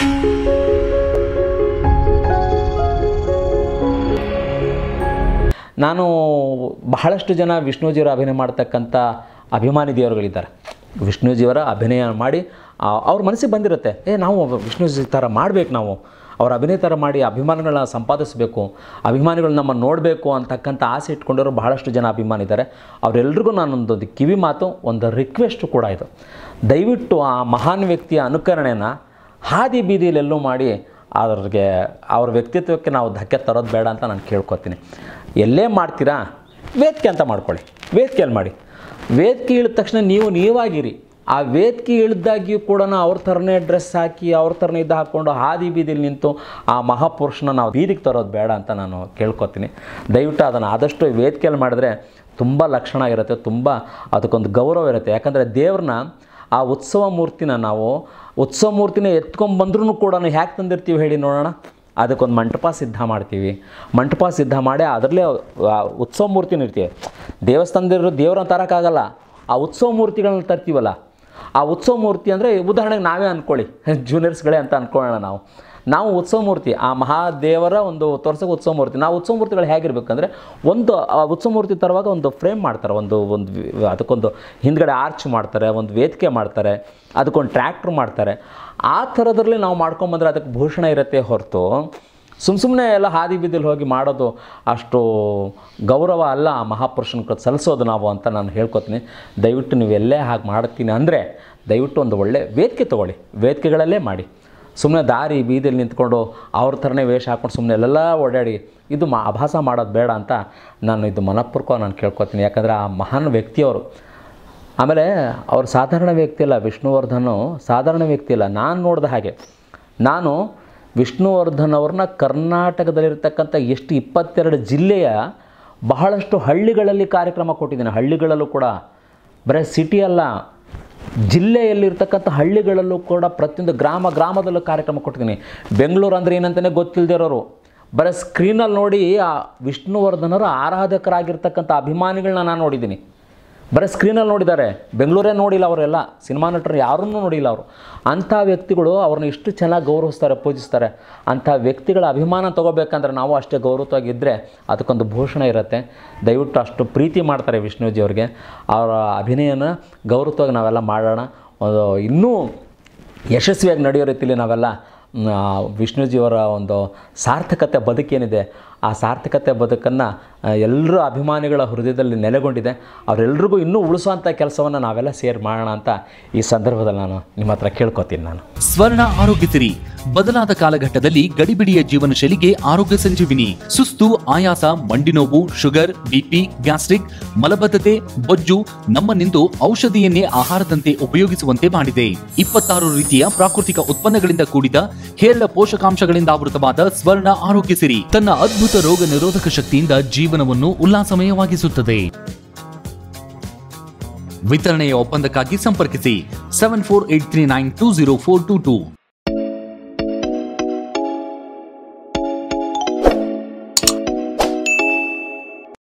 ನಾನು ಬಹಳಷ್ಟು ಜನ ವಿಷ್ಣುಜಿಯವರ ಅಭಿನಯ ಮಾಡ್ತಕ್ಕಂಥ ಅಭಿಮಾನಿ ದೇವರುಗಳಿದ್ದಾರೆ ವಿಷ್ಣುಜಿಯವರ ಅಭಿನಯ ಮಾಡಿ ಆ- ಅವ್ರ ಮನಸ್ಸಿಗೆ ಬಂದಿರುತ್ತೆ ಏ ನಾವು ವಿಷ್ಣುಜಿ ಥರ ಮಾಡಬೇಕು ನಾವು ಅವ್ರ ಅಭಿನಯ ಥರ ಮಾಡಿ ಅಭಿಮಾನಿಗಳನ್ನ ಸಂಪಾದಿಸಬೇಕು ಅಭಿಮಾನಿಗಳು ನಮ್ಮನ್ನು ನೋಡಬೇಕು ಅಂತಕ್ಕಂಥ ಆಸೆ ಇಟ್ಕೊಂಡಿರೋ ಬಹಳಷ್ಟು ಜನ ಅಭಿಮಾನಿ ಇದ್ದಾರೆ ಅವರೆಲ್ರಿಗೂ ನಾನೊಂದು ಕಿವಿ ಮಾತು ಒಂದು ರಿಕ್ವೆಸ್ಟು ಕೂಡ ಇದು ದಯವಿಟ್ಟು ಆ ಮಹಾನ್ ವ್ಯಕ್ತಿಯ ಅನುಕರಣೆನ ಹಾದಿ ಬೀದಿಯಲ್ಲೆಲ್ಲೂ ಮಾಡಿ ಅವ್ರಿಗೆ ಅವ್ರ ವ್ಯಕ್ತಿತ್ವಕ್ಕೆ ನಾವು ಧಕ್ಕೆ ತರೋದು ಬೇಡ ಅಂತ ನಾನು ಕೇಳ್ಕೊತೀನಿ ಎಲ್ಲೇ ಮಾಡ್ತೀರಾ ವೇದಿಕೆ ಅಂತ ಮಾಡ್ಕೊಳ್ಳಿ ವೇದಿಕೆಯಲ್ಲಿ ಮಾಡಿ ವೇದಿಕೆ ಇಳಿದ ತಕ್ಷಣ ನೀವು ನೀವಾಗಿರಿ ಆ ವೇದಿಕೆ ಇಳಿದಾಗಿಯೂ ಕೂಡ ಅವ್ರ ಥರನೇ ಡ್ರೆಸ್ ಹಾಕಿ ಅವ್ರ ಥರನೇ ಇದು ಹಾಕ್ಕೊಂಡು ಹಾದಿ ಬೀದಿಲಿ ನಿಂತು ಆ ಮಹಾಪುರುಷನ ನಾವು ಬೀದಿಗೆ ತರೋದು ಬೇಡ ಅಂತ ನಾನು ಕೇಳ್ಕೊತೀನಿ ದಯವಿಟ್ಟು ಅದನ್ನು ಆದಷ್ಟು ವೇದಿಕೆಯಲ್ಲಿ ಮಾಡಿದ್ರೆ ತುಂಬ ಲಕ್ಷಣ ಇರುತ್ತೆ ತುಂಬ ಅದಕ್ಕೊಂದು ಗೌರವ ಇರುತ್ತೆ ಯಾಕಂದರೆ ದೇವ್ರನ್ನ ಆ ಉತ್ಸವ ಮೂರ್ತಿನ ನಾವು ಉತ್ಸವ ಮೂರ್ತಿನ ಎತ್ಕೊಂಡ್ಬಂದ್ರೂ ಕೂಡ ಹ್ಯಾಕೆ ತಂದಿರ್ತೀವಿ ಹೇಳಿ ನೋಡೋಣ ಅದಕ್ಕೊಂದು ಮಂಟಪ ಸಿದ್ಧ ಮಾಡ್ತೀವಿ ಮಂಟಪ ಸಿದ್ಧ ಮಾಡಿ ಅದರಲ್ಲೇ ಆ ಉತ್ಸವ ಮೂರ್ತಿನ ಇರ್ತೀವಿ ದೇವಸ್ಥಾನದಿರೋ ದೇವ್ರನ್ನ ತರೋಕ್ಕಾಗಲ್ಲ ಆ ಉತ್ಸವ ಮೂರ್ತಿಗಳನ್ನ ತರ್ತೀವಲ್ಲ ಆ ಉತ್ಸವ ಮೂರ್ತಿ ಅಂದರೆ ಉದಾಹರಣೆಗೆ ನಾವೇ ಅಂದ್ಕೊಳ್ಳಿ ಜೂನಿಯರ್ಸ್ಗಳೇ ಅಂತ ಅಂದ್ಕೊಳ್ಳೋಣ ನಾವು ನಾವು ಉತ್ಸವ ಮೂರ್ತಿ ಆ ಮಹಾದೇವರ ಒಂದು ತೋರ್ಸೋಕೆ ಉತ್ಸವ ಮೂರ್ತಿ ನಾವು ಉತ್ಸವ ಮೂರ್ತಿಗಳು ಹೇಗಿರ್ಬೇಕಂದ್ರೆ ಒಂದು ಆ ಉತ್ಸವ ಮೂರ್ತಿ ತರುವಾಗ ಒಂದು ಫ್ರೇಮ್ ಮಾಡ್ತಾರೆ ಒಂದು ಒಂದು ವಿ- ಅದಕ್ಕೊಂದು ಹಿಂದ್ಗಡೆ ಆರ್ಚ್ ಮಾಡ್ತಾರೆ ಒಂದು ವೇದಿಕೆ ಮಾಡ್ತಾರೆ ಅದಕ್ಕೊಂದು ಟ್ರ್ಯಾಕ್ಟ್ರ್ ಮಾಡ್ತಾರೆ ಆ ಥರದ್ರಲ್ಲಿ ನಾವು ಮಾಡ್ಕೊಂಬಂದ್ರೆ ಅದಕ್ಕೆ ಭೂಷಣ ಇರುತ್ತೆ ಹೊರತು ಸುಮ್ಮ ಸುಮ್ಮನೆ ಎಲ್ಲ ಹಾದಿ ಬೀದಿಲಿ ಹೋಗಿ ಮಾಡೋದು ಅಷ್ಟು ಗೌರವ ಅಲ್ಲ ಆ ಮಹಾಪುರುಷನ ಸಲ್ಲಿಸೋದು ನಾವು ಅಂತ ನಾನು ಹೇಳ್ಕೊತೀನಿ ದಯವಿಟ್ಟು ನೀವು ಎಲ್ಲೇ ಹಾಗೆ ಮಾಡ್ತೀನಿ ಅಂದರೆ ದಯವಿಟ್ಟು ಒಂದು ಒಳ್ಳೆ ವೇದಿಕೆ ತೊಗೊಳ್ಳಿ ವೇದಿಕೆಗಳಲ್ಲೇ ಮಾಡಿ ಸುಮ್ಮನೆ ದಾರಿ ಬೀದಿಯಲ್ಲಿ ನಿಂತ್ಕೊಂಡು ಅವ್ರ ಥರನೇ ವೇಷ ಹಾಕ್ಕೊಂಡು ಸುಮ್ಮನೆ ಎಲ್ಲೆಲ್ಲ ಓಡಾಡಿ ಇದು ಮಾ ಅಭಾಸ ಮಾಡೋದು ಬೇಡ ಅಂತ ನಾನು ಇದು ಮನಪೂರ್ವಕ ನಾನು ಕೇಳ್ಕೊತೀನಿ ಯಾಕಂದರೆ ಆ ಮಹಾನ್ ವ್ಯಕ್ತಿಯವರು ಆಮೇಲೆ ಅವ್ರು ಸಾಧಾರಣ ವ್ಯಕ್ತಿ ಅಲ್ಲ ವಿಷ್ಣುವರ್ಧನು ಸಾಧಾರಣ ವ್ಯಕ್ತಿ ಅಲ್ಲ ನಾನು ನೋಡಿದ ಹಾಗೆ ನಾನು ವಿಷ್ಣುವರ್ಧನ್ ಅವ್ರನ್ನ ಕರ್ನಾಟಕದಲ್ಲಿರ್ತಕ್ಕಂಥ ಎಷ್ಟು ಇಪ್ಪತ್ತೆರಡು ಜಿಲ್ಲೆಯ ಬಹಳಷ್ಟು ಹಳ್ಳಿಗಳಲ್ಲಿ ಕಾರ್ಯಕ್ರಮ ಕೊಟ್ಟಿದ್ದೀನಿ ಹಳ್ಳಿಗಳಲ್ಲೂ ಕೂಡ ಬರೀ ಸಿಟಿ ಅಲ್ಲ ಜಿಲ್ಲೆಯಲ್ಲಿರ್ತಕ್ಕಂಥ ಹಳ್ಳಿಗಳಲ್ಲೂ ಕೂಡ ಪ್ರತಿಯೊಂದು ಗ್ರಾಮ ಗ್ರಾಮದಲ್ಲೂ ಕಾರ್ಯಕ್ರಮ ಕೊಟ್ಟಿದ್ದೀನಿ ಬೆಂಗಳೂರು ಅಂದರೆ ಏನಂತಲೇ ಗೊತ್ತಿಲ್ಲದಿರೋರು ಬರೀ ಸ್ಕ್ರೀನಲ್ಲಿ ನೋಡಿ ಆ ವಿಷ್ಣುವರ್ಧನರ ಆರಾಧಕರಾಗಿರ್ತಕ್ಕಂಥ ಅಭಿಮಾನಿಗಳನ್ನ ನಾನು ನೋಡಿದ್ದೀನಿ ಬರೀ ಸ್ಕ್ರೀನಲ್ಲಿ ನೋಡಿದ್ದಾರೆ ಬೆಂಗಳೂರೇ ನೋಡಿಲ್ಲ ಅವರೆಲ್ಲ ಸಿನಿಮಾ ನಟರು ಯಾರನ್ನೂ ನೋಡಿಲ್ಲ ಅವರು ಅಂಥ ವ್ಯಕ್ತಿಗಳು ಅವ್ರನ್ನ ಇಷ್ಟು ಚೆನ್ನಾಗಿ ಗೌರವಿಸ್ತಾರೆ ಪೂಜಿಸ್ತಾರೆ ಅಂಥ ವ್ಯಕ್ತಿಗಳ ಅಭಿಮಾನ ತೊಗೋಬೇಕಂದ್ರೆ ನಾವು ಅಷ್ಟೇ ಗೌರವವಾಗಿದ್ದರೆ ಅದಕ್ಕೊಂದು ಭೂಷಣ ಇರುತ್ತೆ ದಯವಿಟ್ಟು ಅಷ್ಟು ಪ್ರೀತಿ ಮಾಡ್ತಾರೆ ವಿಷ್ಣುಜಿ ಅವ್ರಿಗೆ ಅವರ ಅಭಿನಯನ ಗೌರವವಾಗಿ ನಾವೆಲ್ಲ ಮಾಡೋಣ ಒಂದು ಇನ್ನೂ ಯಶಸ್ವಿಯಾಗಿ ನಡೆಯೋ ರೀತಿಯಲ್ಲಿ ನಾವೆಲ್ಲ ಮ್, ಆ ವಿಷ್ಣುಜಿಯವರ ಒಂದು ಸಾರ್ಥಕತೆ ಬದುಕೇನಿದೆ ಆ ಸಾರ್ಥಕತೆ ಬದುಕನ್ನು ಎಲ್ಲರೂ ಅಭಿಮಾನಿಗಳ ಹೃದಯದಲ್ಲಿ ನೆಲೆಗೊಂಡಿದೆ ಅವರೆಲ್ರಿಗೂ ಇನ್ನೂ ಉಳಿಸುವಂಥ ಕೆಲಸವನ್ನು ನಾವೆಲ್ಲ ಸೇರಿ ಮಾಡೋಣ ಅಂತ ಈ ಸಂದರ್ಭದಲ್ಲಿ ನಾನು ನಿಮ್ಮ ಹತ್ರ ಕೇಳ್ಕೊತೀನಿ ನಾನು ಸ್ವರ್ಣ ಆರೋಗ್ಯ ಸಿರಿ ಬದಲಾದ ಕಾಲಘಟ್ಟದಲ್ಲಿ ಗಡಿಬಿಡಿಯ ಜೀವನ ಶೈಲಿಗೆ ಆರೋಗ್ಯ ಸಂಜೀವಿನಿ ಸುಸ್ತು ಆಯಾಸ ಮಂಡಿ ನೋವು ಶುಗರ್ ಬಿಪಿ ಗ್ಯಾಸ್ಟ್ರಿಕ್ ಮಲಬದ್ಧತೆ ಬೊಜ್ಜು ನಮ್ಮನ್ನಿಂದು ಔಷಧಿಯನ್ನೇ ಆಹಾರದಂತೆ ಉಪಯೋಗಿಸುವಂತೆ ಮಾಡಿದೆ ಇಪ್ಪತ್ತಾರು ರೀತಿಯ ಪ್ರಾಕೃತಿಕ ಉತ್ಪನ್ನಗಳಿಂದ ಕೂಡಿದ ಹೇರಳ ಪೋಷಕಾಂಶಗಳಿಂದ ಆವೃತವಾದ ಸ್ವರ್ಣ ಆರೋಗ್ಯ ಸಿರಿ ತನ್ನ ಅದ್ಭುತ ರೋಗ ನಿರೋಧಕ ಶಕ್ತಿಯಿಂದ ಜೀವನವನ್ನು ಉಲ್ಲಾಸಮಯವಾಗಿಸುತ್ತದೆ ವಿತರಣೆಯ ಒಪ್ಪಂದಕ್ಕಾಗಿ ಸಂಪರ್ಕಿಸಿ seven four eight three nine two zero four two two